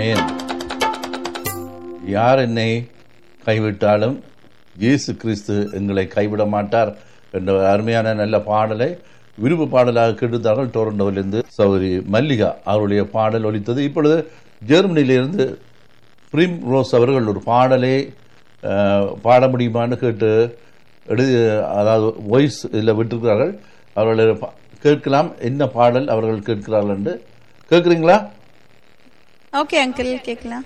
ஆமென் யார் என்னை கைவிட்டாலும் இயேசு கிறிஸ்து எங்களை கைவிட மாட்டார் என்ற அருமையான நல்ல பாடலை விருப்பு பாடலாக கெடுத்தார்கள் டொரண்டோவிலிருந்து சௌரி மல்லிகா அவருடைய பாடல் ஒலித்தது இப்பொழுது ஜெர்மனியிலிருந்து பிரிம் ரோஸ் அவர்கள் ஒரு பாடலை அஹ், பாட முடியுமான்னு கேட்டு எழுதி அதாவது வாய்ஸ் இதில் விட்டிருக்கிறார்கள் அவர்கள் பா- கேட்கலாம் என்ன பாடல் அவர்கள் கேட்கிறார்கள் என்று கேட்குறீங்களா ஓகே அங்கிள் கேட்கலாம்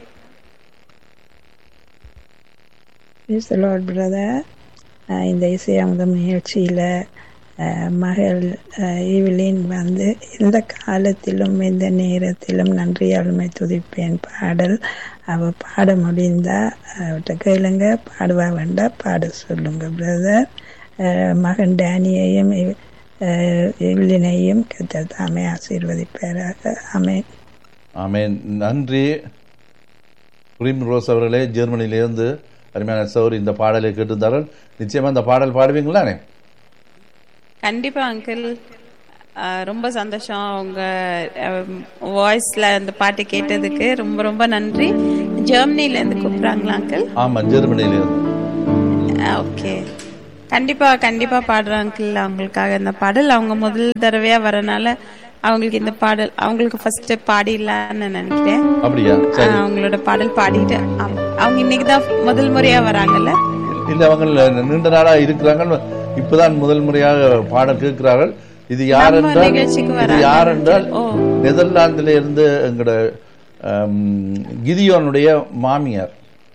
Praise the Lord, brother. அஹ் இந்த இசையமுதம் நிகழ்ச்சியில் மகள் அஹ், ஈவிலின் வந்து எந்த காலத்திலும் எந்த நேரத்திலும் நன்றியாளுமை துதிப்பேன் பாடல் அவ பாட முடிந்தா அவட்ட கேளுங்க பாடுவா வேண்டா பாட சொல்லுங்க பிரதர் மகன் டேனியையும் இவ்- அஹ், ஈவிலினையும் கத்த தாமே ஆசீர்வதிப்பாராக ஆமே ஆமென் நன்றி பிரிம் ரோஸ் அவர்களே ஜெர்மனியிலிருந்து அருமையான சௌரி இந்த பாடலை கேட்டிருந்தார்கள் நிச்சயமா இந்த பாடல் பாடுவீங்களானே கண்டிப்பா அங்கிள் ரொம்ப சந்தோஷம் உங்க வாய்ஸ்ல அந்த பாட்டு கேட்டதுக்கு ரொம்ப ரொம்ப நன்றி ஜெர்மனில இருந்து கூப்பிடுறாங்களா அங்கிள் ஆமா ஜெர்மனியிலிருந்து ஓகே கண்டிப்பா கண்டிப்பா பாடுறேன் அங்கிள் அவங்களுக்காக இந்த பாடல் அவங்க முதல் தடவையா வரனால அவங்களுக்கு இந்த பாடல் அவங்களுக்கு ஃபர்ஸ்ட் பாடிடலான்னு நினைக்கிறேன் அப்படியா ஆ, சரி அவங்களோட பாடல் பாடிட்டு ஆமா. அவங்க இன்னைக்கு தான் முதல் முறையா வராங்கல்ல இல்ல அவங்க நீண்ட நாளா இருக்கிறாங்க இப்பதான் முதல் முறையாக பாடல் கேட்கிறார்கள் இது யார் நம்ம என்றால் நிகழ்ச்சிக்கு இது வராங்க. யார் என்றால் ஓ. நெதர்லாந்தில இருந்து எங்களோட ஆம், கிதியோனுடைய மாமியார்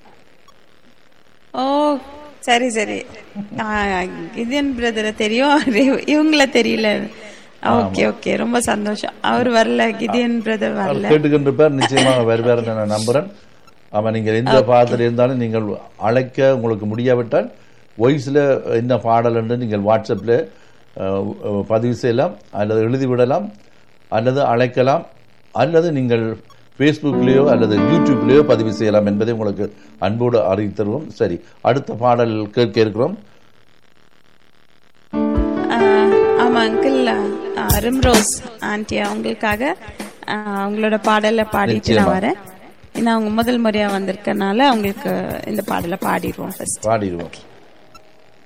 ஓ சரி சரி ஆ, கிதியன் பிரதரை தெரியும் இவ- இவங்கள தெரியல ஓகே ஓகே ரொம்ப சந்தோஷம் அவர் வரல கிதியன் பிரதர் அவர் வரல கேட்டுக்கின்றிருப்பார் நிச்சயமாக வருவார் நான் நம்புறேன் ஆமா நீங்கள் எந்த பாதத்தில் இருந்தாலும் நீங்கள் அழைக்க உங்களுக்கு முடியாவிட்டால் வாய்ஸில் என்ன பாடல் என்று நீங்கள் வாட்ஸ்அப்பில் பதிவு செய்யலாம் அல்லது எழுதிவிடலாம் அல்லது அழைக்கலாம் அல்லது நீங்கள் ஃபேஸ்புக்லேயோ அல்லது யூடியூப்லேயோ பதிவு செய்யலாம் என்பதை உங்களுக்கு அன்போடு அறிவித்தருவோம் சரி அடுத்த பாடல் கேட்க இருக்கிறோம் ஆ, ஆமா அங்கிள் ரிம்ரோஸ் ஆண்டி அவங்களுக்காக ஆ, அவங்களோட பாடலை பாடிட்டு நான் நிச்சயமா. வரேன் ஏன்னா அவங்க முதல் முறையா வந்திருக்கனால அவங்களுக்கு இந்த பாடலை பாடிடுவோம் ஃபர்ஸ்ட் பாடிடுவோம்